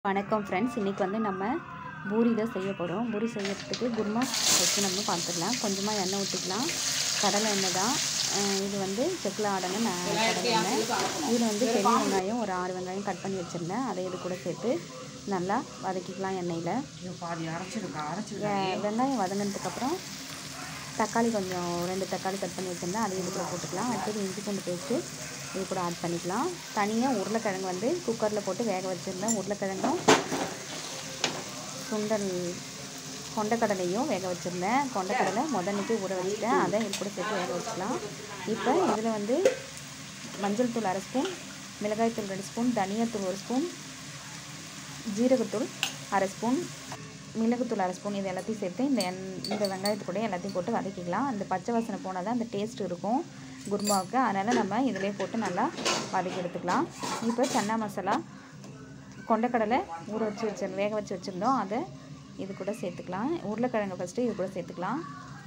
வணக்கம் ஃப்ரெண்ட்ஸ் இன்றைக்கி வந்து நம்ம பூரி தான் செய்ய போகிறோம் பூரி செய்யறதுக்கு குருமா வைக்கணும்னு பார்த்துக்கலாம் கொஞ்சமாக எண்ணெய் ஊற்றிக்கலாம் கடலை எண்ணெய் தான் அஹ் இது வந்து செக்கில் ஆடணும் நான் கடலை எண்ணெய் இதில் வந்து பெரிய வெங்காயம் ஒரு ஆறு வெங்காயம் கட் பண்ணி வச்சுருந்தேன் அதை இது கூட சேர்த்து நல்லா வதக்கிக்கலாம் எண்ணெயில் இது பாதி அரைச்சிருக்கா அரைச்சிருக்கா வெ- வெங்காயம் வதங்கினதுக்கப்புறம் தக்காளி கொஞ்சம் ரெண்டு தக்காளி கட் பண்ணி வச்சுருந்தேன் அதை இது கூட போட்டுக்கலாம் அடுத்தது இஞ்சி பூண்டு பேஸ்ட்டு இது கூட ஆட் பண்ணிக்கலாம் தனியாக உருளைக்கிழங்கு வந்து குக்கரில் போட்டு வேக வச்சுருந்தேன் உருளைக்கிழங்கும் சுண்டல் கொண்டக்கடலையும் வேக வச்சுருந்தேன் கொண்டக்கடலை முதன்னைக்கு ஊற வச்சுட்டேன் அதை இது கூட சேர்த்து வேக வச்சுக்கலாம் இப்போ இதில் வந்து மஞ்சள் தூள் அரை ஸ்பூன் மிளகாய்த்தூள் ரெண்டு ஸ்பூன் தனியாத்தூள் ஒரு ஸ்பூன் ஜீரகத்தூள் அரை ஸ்பூன் மிளகுத்தூள் அரை ஸ்பூன் இது எல்லாத்தையும் சேர்த்து இந்த எண் இந்த வெங்காயத்து கூட எல்லாத்தையும் போட்டு வதக்கிக்கலாம் அந்த பச்சை வாசனை போனால் தான் அந்த டேஸ்ட் இருக்கும் குருமாவுக்கு அதனால் நம்ம இதிலே போட்டு நல்லா வதக்கி எடுத்துக்கலாம் இப்போ சன்னா மசாலா கொண்டக்கடலை ஊற வச்சு வச்சு வேக வச்சு வச்சுருந்தோம் அதை இது கூட சேர்த்துக்கலாம் உருளைக்கிழங்கு ஃபஸ்ட்டு இது கூட சேர்த்துக்கலாம்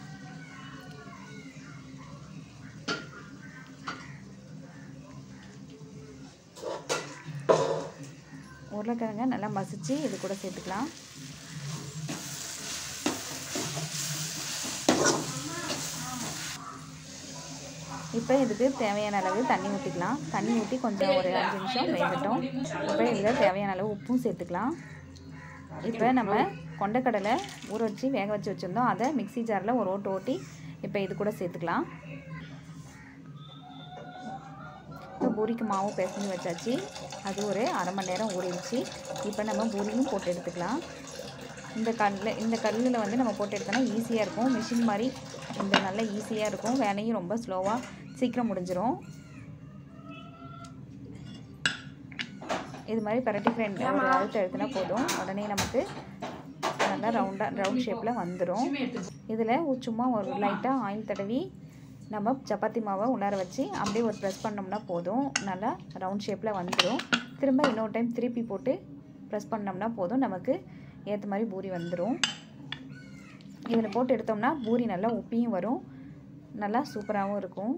உருளைக்கிழங்க நல்லா மசிச்சு இது கூட சேர்த்துக்கலாம் இப்போ இதுக்கு தேவையான அளவு தண்ணி ஊற்றிக்கலாம் தண்ணி ஊற்றி கொஞ்சம் ஒரு அஞ்சு நிமிஷம் வேகட்டும் இப்போ இதில் தேவையான அளவு உப்பும் சேர்த்துக்கலாம் இப்போ நம்ம கொண்டக்கடலை ஊற வச்சு வேக வச்சு வச்சுருந்தோம் அதை மிக்ஸி ஜாரில் ஒரு ஓட்டு ஓட்டி இப்போ இது கூட சேர்த்துக்கலாம் இப்போ பூரிக்கு மாவு பிசைஞ்சு வச்சாச்சு அது ஒரு அரை மணி நேரம் ஊறிடுச்சு இப்போ நம்ம பூரியும் போட்டு எடுத்துக்கலாம் இந்த கல்லில் இந்த கல்லில் வந்து நம்ம போட்டு எடுத்தோம்னா ஈஸியாக இருக்கும் மிஷின் மாதிரி இந்த நல்ல ஈஸியாக இருக்கும் வேலையும் ரொம்ப ஸ்லோவாக சீக்கிரம் முடிஞ்சிரும் இது மாதிரி பரட்டி ஃப்ரெண்ட் ஒரு அழுத்த எடுத்துனா போதும் உடனே நமக்கு நல்லா ரவுண்டாக ரவுண்ட் ஷேப்பில் வந்துடும் இதில் சும்மா ஒரு லைட்டாக ஆயில் தடவி நம்ம சப்பாத்தி மாவை உள்ளார வச்சு அப்படியே ஒரு ப்ரெஸ் பண்ணோம்னா போதும் நல்லா ரவுண்ட் ஷேப்பில் வந்துடும் திரும்ப இன்னொரு டைம் திருப்பி போட்டு ப்ரெஸ் பண்ணோம்னா போதும் நமக்கு ஏற்ற மாதிரி பூரி வந்துடும் இதில் போட்டு எடுத்தோம்னா பூரி நல்லா உப்பியும் வரும் நல்லா சூப்பராகவும் இருக்கும்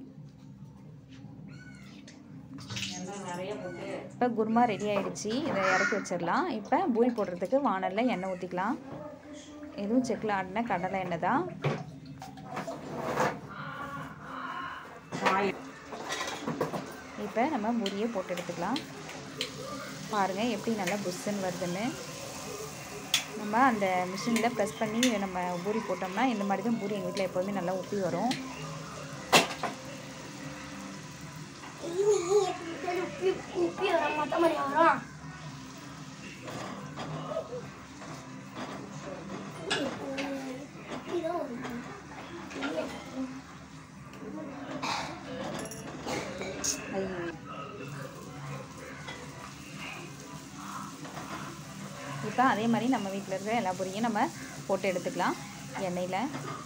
எண்ணெய் நிறைய போட்டு இப்போ குருமா ரெடி ஆயிடுச்சு இதை இறக்கி வச்சிடலாம் இப்போ பூரி போடுறதுக்கு வானலில் எண்ணெய் ஊற்றிக்கலாம் இதுவும் செக்கில் ஆடின கடலை எண்ணெய் தான் காய் இப்போ நம்ம பூரியை போட்டு எடுத்துக்கலாம் பாருங்கள் எப்படி நல்லா புஷ்ஷுன்னு வருதுன்னு நம்ம அந்த மிஷினில் ப்ரெஸ் பண்ணி நம்ம பூரி போட்டோம்னா இந்த மாதிரி தான் பூரி எங்கள் வீட்டில் எப்போதுமே நல்லா உப்பி வரும் உப்பி உப்பி வர மொத்த மணி வரும் ஐயோ. இப்போ அதே மாதிரி நம்ம வீட்டில் இருக்கிற எல்லா பூரியும் நம்ம போட்டு எடுத்துக்கலாம் எண்ணெயில்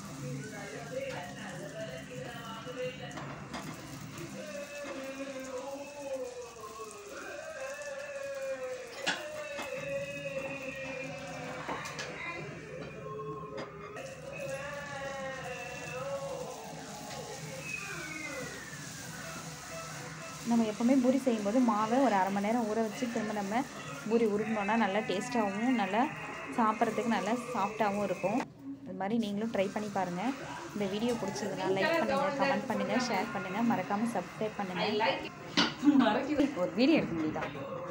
நம்ம எப்போவுமே பூரி செய்யும்போது மாவை ஒரு அரை மணி நேரம் ஊற வச்சு திரும்ப நம்ம பூரி உருட்டினோன்னா நல்லா டேஸ்ட்டாகவும் நல்லா சாப்பிட்றதுக்கு நல்லா சாஃப்டாகவும் இருக்கும் இது மாதிரி நீங்களும் ட்ரை பண்ணி பாருங்கள் இந்த வீடியோ பிடிச்சதுன்னா லைக் பண்ணுங்கள் கமெண்ட் பண்ணுங்கள் ஷேர் பண்ணுங்கள் மறக்காமல் சப்ஸ்கிரைப் பண்ணுங்கள் ஒரு வீடியோ எடுக்க முடியுதா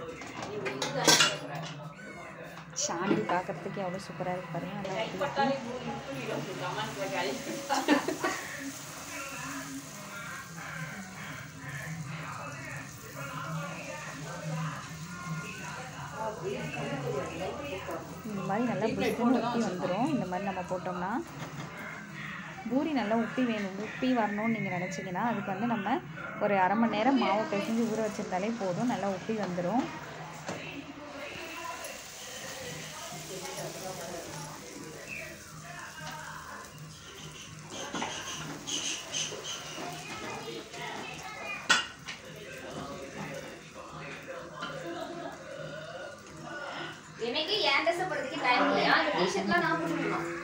ஷாண்டி பார்க்குறதுக்கு எவ்வளோ சூப்பராக இருக்கு பாருங்க நல்லா ஊத்தி ஊத்தி. இந்த மாதிரி நல்லா புஷ்புன்னு உப்பி வந்துடும் இந்த மாதிரி நம்ம போட்டோம்னா பூரி நல்லா உப்பி வேணும் உப்பி வரணும்னு நீங்கள் நினச்சிங்கன்னா அதுக்கு வந்து நம்ம ஒரு அரை மணி நேரம் மாவை பிசைஞ்சு ஊற வச்சுருந்தாலே போதும் நல்லா உப்பி வந்துடும் எனக்கு ஏன் ட்ரெஸ் போடுறதுக்கு டைம் இல்லையா இந்த டிஷர்ட்லாம் நான் போட்டுக்கணும்